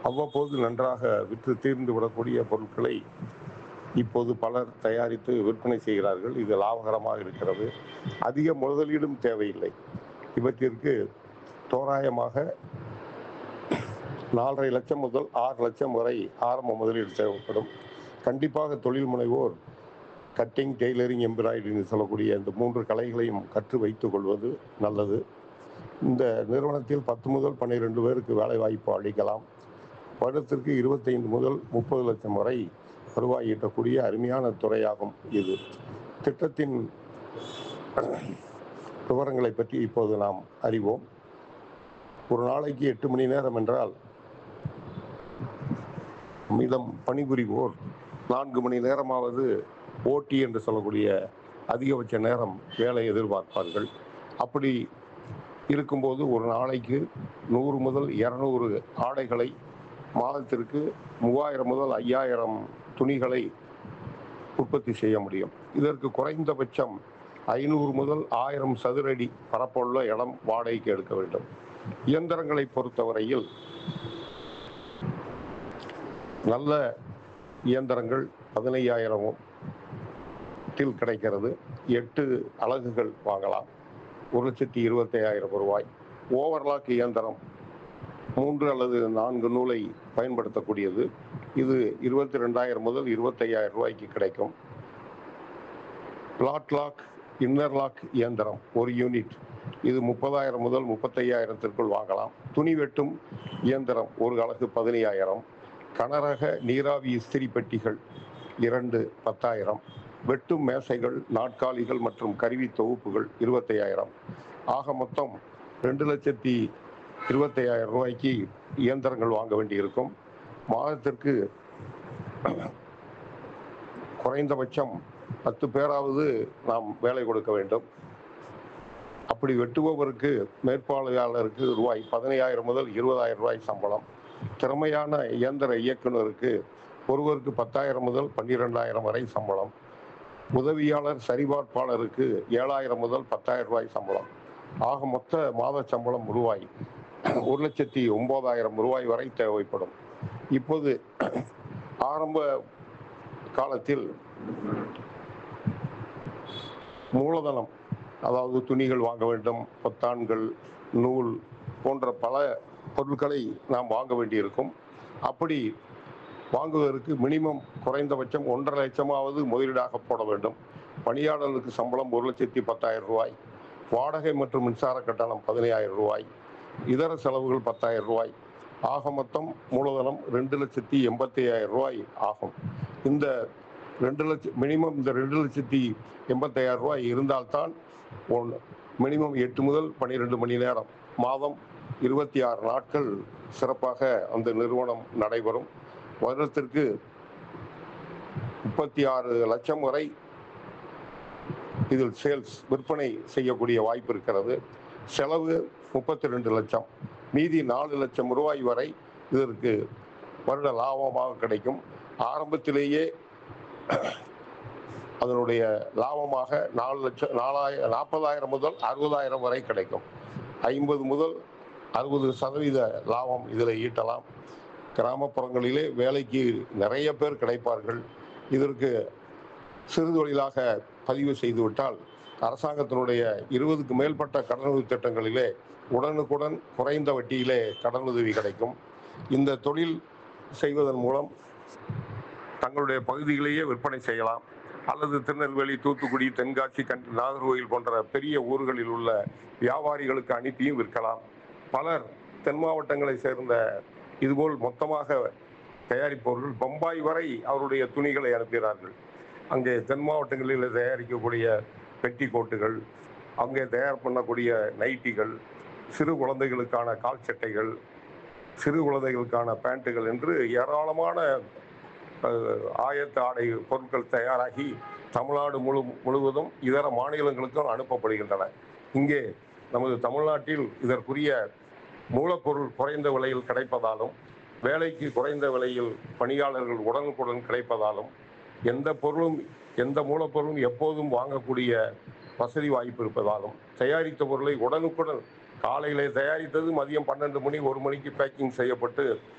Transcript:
அவ்வப்போது நன்றாக விற்று தீர்ந்து விடக்கூடிய பொருட்களை இப்போது பலர் தயாரித்து விற்பனை செய்கிறார்கள் இது லாபகரமாக இருக்கிறது அதிக முதலீடும் தேவையில்லை இவற்றிற்கு தோராயமாக நாலரை லட்சம் முதல் ஆறு லட்சம் வரை ஆரம்ப முதலீடு தேவைப்படும் கண்டிப்பாக தொழில் முனைவோர் கட்டிங் டெய்லரிங் எம்பிராய்டரிங் சொல்லக்கூடிய இந்த மூன்று கலைகளையும் கற்று வைத்துக் கொள்வது நல்லது இந்த நிறுவனத்தில் பத்து முதல் பன்னிரெண்டு பேருக்கு வேலை வாய்ப்பு அளிக்கலாம் வருடத்திற்கு இருபத்தைந்து முதல் முப்பது லட்சம் வரை வருவாய் ஈட்டக்கூடிய அருமையான துறையாகும் இது திட்டத்தின் விவரங்களை பற்றி இப்போது நாம் அறிவோம் ஒரு நாளைக்கு எட்டு மணி நேரம் என்றால் மீதம் பணிபுரிவோர் நான்கு மணி நேரமாவது ஓட்டி என்று சொல்லக்கூடிய அதிகபட்ச நேரம் வேலை எதிர்பார்ப்பார்கள் அப்படி இருக்கும்போது ஒரு நாளைக்கு நூறு முதல் இரநூறு ஆடைகளை மாதத்திற்கு மூவாயிரம் முதல் ஐயாயிரம் துணிகளை உற்பத்தி செய்ய முடியும் இதற்கு குறைந்தபட்சம் ஐநூறு முதல் ஆயிரம் சதுரடி பரப்புள்ள இடம் வாடகைக்கு எடுக்க வேண்டும் இயந்திரங்களை பொறுத்தவரையில் நல்ல இயந்திரங்கள் பதினையாயிரம் கிடைக்கிறது எட்டு அலகுகள் வாங்கலாம் ஒரு லட்சத்தி இருபத்தி ஐயாயிரம் ரூபாய் ஓவர்லாக் இயந்திரம் மூன்று அல்லது நான்கு நூலை பயன்படுத்தக்கூடியது இது இருபத்தி ரெண்டாயிரம் முதல் இருபத்தையாயிரம் ரூபாய்க்கு கிடைக்கும் பிளாட் லாக் இன்னர் லாக் இயந்திரம் ஒரு யூனிட் இது முப்பதாயிரம் முதல் முப்பத்தையாயிரத்திற்குள் வாங்கலாம் துணி வெட்டும் இயந்திரம் ஒரு அலகு பதினையாயிரம் கனரக நீராவி இஸ்திரி பெட்டிகள் இரண்டு பத்தாயிரம் வெட்டும் மேசைகள் நாட்காலிகள் மற்றும் கருவி தொகுப்புகள் இருபத்தையாயிரம் ஆக மொத்தம் ரெண்டு லட்சத்தி இருபத்தையாயிரம் ரூபாய்க்கு இயந்திரங்கள் வாங்க வேண்டியிருக்கும் மாதத்திற்கு குறைந்தபட்சம் பத்து பேராவது நாம் வேலை கொடுக்க வேண்டும் அப்படி வெட்டுபவருக்கு மேற்பார்வையாளருக்கு ரூபாய் பதினையாயிரம் முதல் இருபதாயிரம் ரூபாய் சம்பளம் திறமையான இயந்திர இயக்குனருக்கு ஒருவருக்கு பத்தாயிரம் முதல் பன்னிரெண்டாயிரம் வரை சம்பளம் உதவியாளர் சரிபார்ப்பாளருக்கு ஏழாயிரம் முதல் பத்தாயிரம் ரூபாய் சம்பளம் ஆக மொத்த மாத சம்பளம் ரூபாய் ஒரு லட்சத்தி ஒன்பதாயிரம் ரூபாய் வரை தேவைப்படும் இப்போது ஆரம்ப காலத்தில் மூலதனம் அதாவது துணிகள் வாங்க வேண்டும் பொத்தான்கள் நூல் போன்ற பல பொருட்களை நாம் வாங்க வேண்டியிருக்கும் அப்படி வாங்குவதற்கு மினிமம் குறைந்தபட்சம் ஒன்றரை லட்சமாவது முதலீடாக போட வேண்டும் பணியாளர்களுக்கு சம்பளம் ஒரு லட்சத்தி பத்தாயிரம் ரூபாய் வாடகை மற்றும் மின்சார கட்டணம் பதினையாயிரம் ரூபாய் இதர செலவுகள் பத்தாயிரம் ரூபாய் ஆக மொத்தம் மூலதனம் ரெண்டு லட்சத்தி எண்பத்தி ஐயாயிரம் ரூபாய் ஆகும் இந்த ரெண்டு லட்சம் மினிமம் இந்த ரெண்டு லட்சத்தி எண்பத்தையாயிரம் ரூபாய் இருந்தால்தான் ஒன்று மினிமம் எட்டு முதல் பன்னிரெண்டு மணி நேரம் மாதம் இருபத்தி ஆறு நாட்கள் சிறப்பாக அந்த நிறுவனம் நடைபெறும் வருடத்திற்கு முப்பத்தி ஆறு லட்சம் வரை இதில் சேல்ஸ் விற்பனை செய்யக்கூடிய வாய்ப்பு இருக்கிறது செலவு முப்பத்தி ரெண்டு லட்சம் மீதி நாலு லட்சம் ரூபாய் வரை இதற்கு வருட லாபமாக கிடைக்கும் ஆரம்பத்திலேயே அதனுடைய லாபமாக நாலு லட்சம் நாலாயிரம் நாற்பதாயிரம் முதல் அறுபதாயிரம் வரை கிடைக்கும் ஐம்பது முதல் அறுபது சதவீத லாபம் இதில் ஈட்டலாம் கிராமப்புறங்களிலே வேலைக்கு நிறைய பேர் கிடைப்பார்கள் இதற்கு சிறு தொழிலாக பதிவு செய்துவிட்டால் அரசாங்கத்தினுடைய இருபதுக்கு மேற்பட்ட கடனுதவி திட்டங்களிலே உடனுக்குடன் குறைந்த வட்டியிலே கடனுதவி கிடைக்கும் இந்த தொழில் செய்வதன் மூலம் தங்களுடைய பகுதிகளையே விற்பனை செய்யலாம் அல்லது திருநெல்வேலி தூத்துக்குடி தென்காசி கண் நாகர்கோவில் போன்ற பெரிய ஊர்களில் உள்ள வியாபாரிகளுக்கு அனுப்பியும் விற்கலாம் பலர் தென் மாவட்டங்களை சேர்ந்த இதுபோல் மொத்தமாக தயாரிப்பவர்கள் பம்பாய் வரை அவருடைய துணிகளை அனுப்புகிறார்கள் அங்கே தென் மாவட்டங்களில் தயாரிக்கக்கூடிய பெட்டி கோட்டுகள் அங்கே தயார் பண்ணக்கூடிய நைட்டிகள் சிறு குழந்தைகளுக்கான கால் சட்டைகள் சிறு குழந்தைகளுக்கான பேண்ட்டுகள் என்று ஏராளமான அஹ், ஆயத்த ஆடை பொருட்கள் தயாராகி தமிழ்நாடு முழு முழுவதும் இதர மாநிலங்களுக்கும் அனுப்பப்படுகின்றன இங்கே நமது தமிழ்நாட்டில் இதற்குரிய மூலப்பொருள் குறைந்த விலையில் கிடைப்பதாலும் வேலைக்கு குறைந்த விலையில் பணியாளர்கள் உடனுக்குடன் கிடைப்பதாலும் எந்த பொருளும் எந்த மூலப்பொருளும் எப்போதும் வாங்கக்கூடிய வசதி வாய்ப்பு இருப்பதாலும் தயாரித்த பொருளை உடனுக்குடன் காலையிலே தயாரித்தது மதியம் பன்னெண்டு மணி ஒரு மணிக்கு பேக்கிங் செய்யப்பட்டு